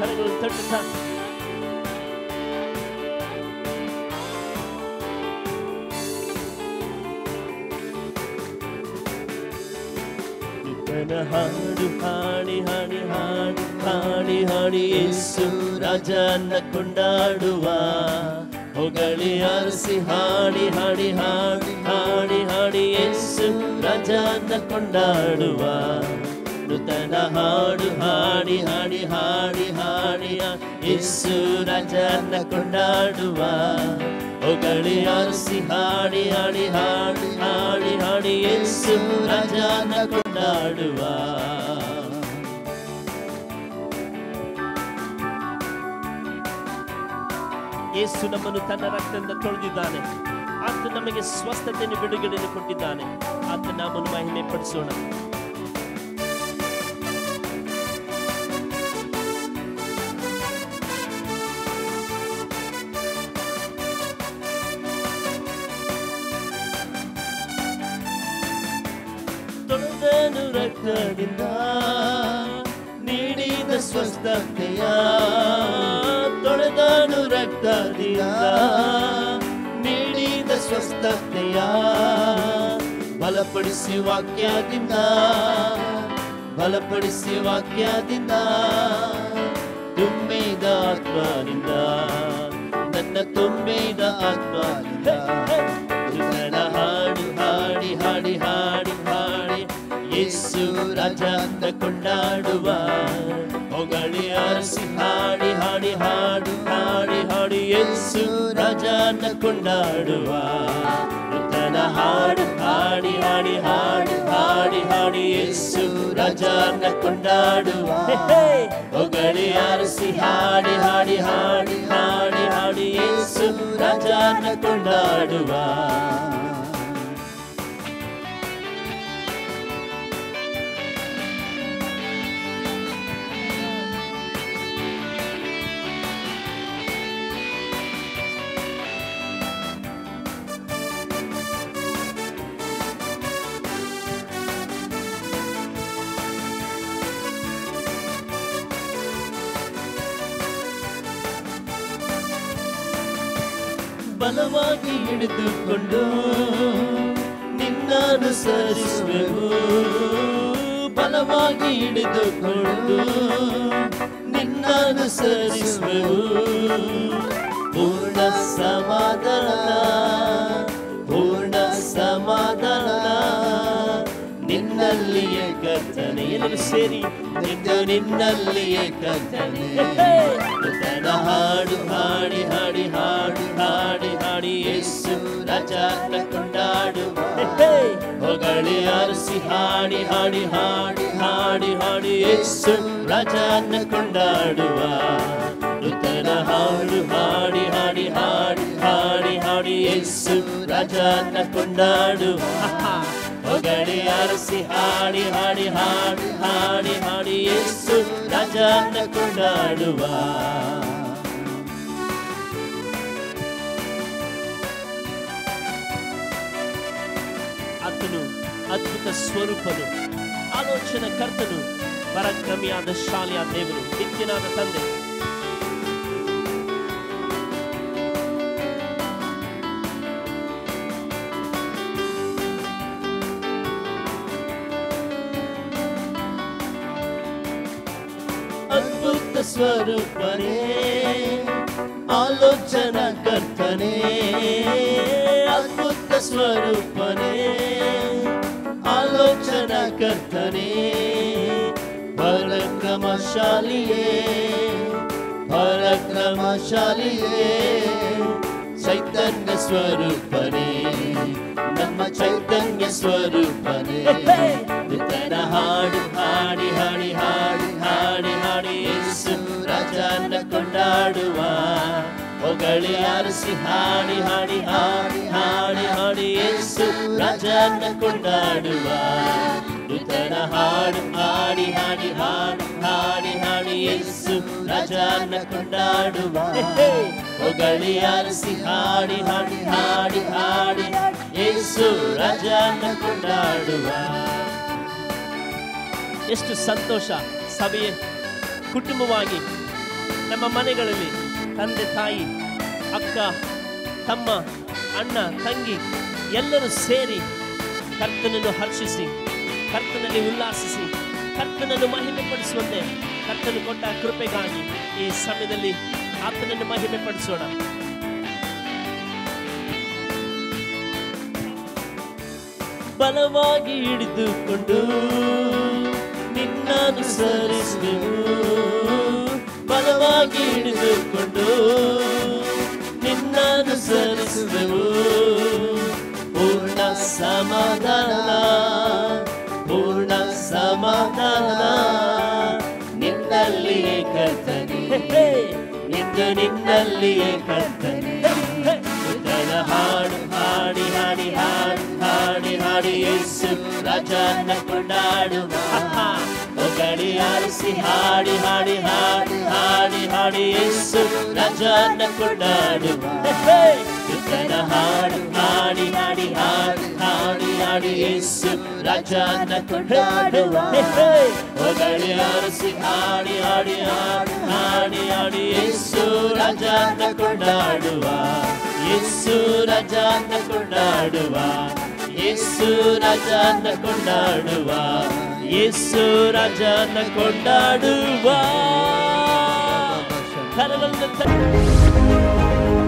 ಕರಗಳನ್ನು ತಟ್ಟುತ್ತಾ ನೂತನ ಹಾಡು ಹಾಡಿ ಹಾಡಿ ಹಾಡಿ ಹಾಡಿ ಹಾಡಿ ಯೇಸು ರಾಜನ ಕೊಂಡಾಡುವ ಹೊಗಳಿ ಅರಸಿ ಹಾಡಿ ಹಾಡಿ ಹಾಡಿ ಹಾಡಿ ಹಾಡಿ ಯೇಸು ರಾಜನ ಕೊಂಡಾಡುವ ನೂತನ ಹಾಡು ಹಾಡಿ ಹಾಡಿ ಹಾಡಿ ಹಾಡಿ ಯೇಸು ರಾಜನ ಕೊಂಡಾಡುವ ಹೊಗಳಿ ಅರಸಿ ಹಾಡಿ ಹಾಡಿ ಹಾಡಿ ಹಾಡಿ ಹಾಡಿ ಯೇಸು ರಾಜನ ಕೊಂಡಾಡುವ ಯೇಸು ನಮ್ಮನ್ನು ತನ್ನ ರಕ್ತದಿಂದ ತೊಳೆದಿದ್ದಾನೆ ಆತ ನಮಗೆ ಸ್ವಸ್ಥತೆಯನ್ನು ಬಿಡುಗಡೆಯನ್ನು ಕೊಟ್ಟಿದ್ದಾನೆ ಆತ ನಮ್ಮನ್ನು ಮಹಿಮೆ ಪಡಿಸೋಣ ತೊಳೆದನು ರಕ್ತದಿಂದ ನೀಡಿದ ಸ್ವಸ್ಥತೆಯ ತೊಳೆದನು ರಕ್ತದಿಂದ ನೀಡಿದ ಸ್ವಸ್ಥತೆಯ ಬಲಪಡಿಸಿ ವಾಕ್ಯದಿಂದ ಬಲಪಡಿಸಿ ವಾಕ್ಯದಿಂದ ತುಂಬಿದ ಆತ್ಮನಿಂದ ನನ್ನ ತುಂಬಿದ ಆತ್ಮನಿಂದ ನನ್ನ ಹಾಡು ಹಾಡಿ ಹಾಡಿ ಹಾಡಿ ಹಾಡಿ ಯೇಸು ರಾಜ ಅಂತ ಕೊಂಡಾಡುವ ಹೊಗಳಿ ಅರಸಿ ಹಾಡಿ ಹಾಡಿ ಹಾಡಿ ಹಾಡಿ ಹಾಡಿ ಯೇಸು ರಾಜ ಅಂತ ಕೊಂಡಾಡುವ ನೂತನ ಹಾಡು ಹಾಡಿ ಹಾಡಿ ಹಾಡಿ ಹಾಡಿ ಹಾಡಿ ಯೇಸು ರಾಜ ಅಂತ ಕೊಂಡಾಡುವ ಹೊಗಳಿ ಅರಸಿ ಹಾಡಿ ಹಾಡಿ ಹಾಡಿ ಹಾಡಿ ಹಾಡಿ ಯೇಸು ರಾಜ ಅಂತ ಕೊಂಡಾಡುವ ಬಲವಾಗಿ ಹಿಡಿದುಕೊಂಡು ನಿನ್ನನುಸರಿಸುವೆವು ಬಲವಾಗಿ ಹಿಡಿದುಕೊಂಡು ನಿನ್ನನುಸರಿಸುವೆವು ಪೂರ್ಣ ಸಮಾಧಾನ ಪೂರ್ಣ ಸಮಾಧಾನ ನಿನ್ನಲ್ಲಿಯೇ ಕರ್ತನೆ ಎಲ್ಲರೂ ಸೇರಿ ನಿಂದು ನಿನ್ನಲ್ಲಿಯೇ ಕರ್ತನೆ ನೂತನ ಹಾಡು ಹಾಡಿ ಹಾಡಿ ಹಾಡಿ ಹಾಡಿ ಹಾಡಿ ಯೇಸು ರಾಜನ ಕೊಂಡಾಡುವ ಹೊಗಳಿ ಅರಸಿ ಹಾಡಿ ಹಾಡಿ ಹಾಡಿ ಹಾಡಿ ಹಾಡಿ ಯೇಸು ರಾಜನ ಕೊಂಡಾಡುವ ನೂತನ ಹಾಡು ಹಾಡಿ ಹಾಡಿ ಹಾಡಿ ಹಾಡಿ ಹಾಡಿ ಯೇಸು ರಾಜನ ಕೊಂಡಾಡುವ ಹೊಗಳಿ ಅರಸಿ ಹಾಡಿ ಹಾಡಿ ಹಾಡಿ ಹಾಡಿ ಹಾಡಿ ಯೇಸು ರಾಜನ ಕೊಂಡಾಡುವ ಆತನು ಅದ್ಭುತ ಸ್ವರೂಪನು ಆಲೋಚನ ಕರ್ತನು ಪರಾಕ್ರಮಿಯಾದ ಶಾಲೆಯ ದೇವರು ನಿತ್ಯನಾದ ತಂದೆ ಅದ್ಭುತ ಸ್ವರೂಪನೇ ಆಲೋಚನ ಕರ್ತನೆ ಅದ್ಭುತ ಸ್ವರೂಪನೇ ಆಲೋಚನ ಕರ್ತನೆ ಪರಕ್ರಮಶಾಲಿಯೇ ಪರಕ್ರಮಶಾಲಿಯೇ ಚೈತನ್ಯ ಸ್ವರೂಪನೇ ನಮ್ಮ ಚೈತನ್ಯ ಸ್ವರೂಪನೇ ನಿತನ ಹಾಡು ಹಾಡಿ ಹಾಡಿ ಹಾಡಿ ಹಾಡಿ ಹಾಡಿ ಯೇಸು ರಾಜನ ಕೊಂಡಾಡುವ ಹೊಗಳಿ ಅರಸಿ ಹಾಡಿ ಹಾಡಿ ಹಾಡಿ ಹಾಡಿ ಹಾಡಿ ಯೇಸು ರಾಜನ ಕೊಂಡಾಡುವ ನೂತನ ಹಾಡು ಹಾಡಿ ಹಾಡಿ ಹಾಡಿ ಹಾಡಿ ಹಾಡಿ ಯೇಸು ರಾಜನ ಕೊಂಡಾಡುವ ಹೊಗಳಿ ಅರಸಿ ಹಾಡಿ ಹಾಡಿ ಹಾಡಿ ಹಾಡಿ ಯೇಸು ರಾಜನ ಕೊಂಡಾಡುವ ಎಷ್ಟು ಸಂತೋಷ ಸಭೆಯ ಕುಟುಂಬವಾಗಿ ನಮ್ಮ ಮನೆಗಳಲ್ಲಿ ತಂದೆ ತಾಯಿ ಅಕ್ಕ ತಮ್ಮ ಅಣ್ಣ ತಂಗಿ ಎಲ್ಲರೂ ಸೇರಿ ಕರ್ತನನ್ನು ಹರ್ಷಿಸಿ ಕರ್ತನಲ್ಲಿ ಉಲ್ಲಾಸಿಸಿ ಕರ್ತನನ್ನು ಮಹಿಮೆ ಪಡಿಸುವಂತೆ ಕರ್ತನು ಕೊಟ್ಟ ಕೃಪೆಗಾಗಿ ಈ ಸಮಯದಲ್ಲಿ ಆತನನ್ನು ಮಹಿಮೆ ಪಡಿಸೋಣ ಬಲವಾಗಿ ಹಿಡಿದುಕೊಂಡು ನಿನ್ನನುಸರಿಸುವೆವು ಬಲವಾಗಿ ಹಿಡಿದುಕೊಂಡು ನಿನ್ನನುಸರಿಸುವೆವು ಪೂರ್ಣ ಸಮಾಧಾನ ಪೂರ್ಣ ಸಮಾಧಾನ ನಿನ್ನಲ್ಲಿಯೇ ಕರ್ತನೆ ನಿಂದು ನಿನ್ನಲ್ಲಿಯೇ ಕರ್ತನೆ ಉತ್ತರ ಹಾಡು ಹಾಡಿ ಹಾಡಿ ಹಾಡು ಹಾಡಿ ಹಾಡಿ ಯೇಸು ರಾಜನ ಕೊಂಡಾಡುವ ಹೊಗಳಿ ಆರಿಸಿ ಹಾಡಿ ಹಾಡಿ ಹಾಡಿ ಹಾಡಿ ಹಾಡಿ ಯೇಸು ರಾಜನ ಕೊಂಡಾಡುವ ಉತ್ತರ ಹಾಡು ಹಾಡಿ ಹಾಡಿ ಹಾಡಿ ಹಾಡಿ ಹಾಡಿ ಯೇಸು ರಾಜನ ಕೊಂಡಾಡುವ ಹೊಗಳಿ ಆರಿಸಿ ಹಾಡಿ ಹಾಡಿ ಹಾಡಿ ಹಾಡಿ ಹಾಡಿ ಯೇಸು ರಾಜನ ಕೊಂಡಾಡುವ ಯೇಸು ರಾಜನ ಕೊಂಡಾಡುವ ಯೇಸು ರಾಜನ ಕೊಂಡಾಡುವ ಯೇಸು ರಾಜನ ಕೊಂಡಾಡುವ ಕರಗಳನ್ನು ತ-